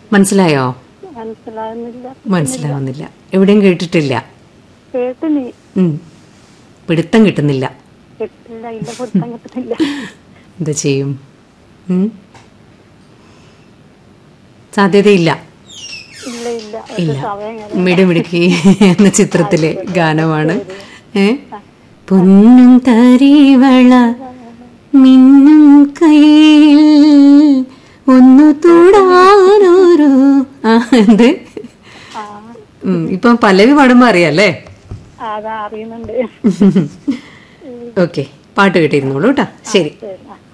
മനസ്സിലായോ മനസ്സിലാകുന്നില്ല മനസ്സിലാവുന്നില്ല എവിടെയും കേട്ടിട്ടില്ല കേട്ട് നീ ഉം. പിടുത്തം കിട്ടുന്നില്ല കിട്ടില്ല ഇല്ല പൊരുത്തം കിട്ടുന്നില്ല എന്താ ചെയ്യും ഉം? സാധ്യതയില്ല ഇല്ല ഇല്ല ഇല്ല ഒരു സമയം കഴിഞ്ഞു. മിടുമിടുക്കി എന്ന ചിത്രത്തിലെ ഗാനമാണ് ഏ പൊന്നും തരിവള മിന്നും കയ്യിൽ ഒന്നു തൊടാനൊരു ആ എന്ത് ആ ഉം, ഇപ്പം പല്ലവി പാടുമ്പോ അറിയാല്ലേ അതാ അറിയുന്നുണ്ട് ഓക്കെ പാട്ട് കേട്ടിരുന്നോളൂ കേട്ടാ ശരി ശരി ആ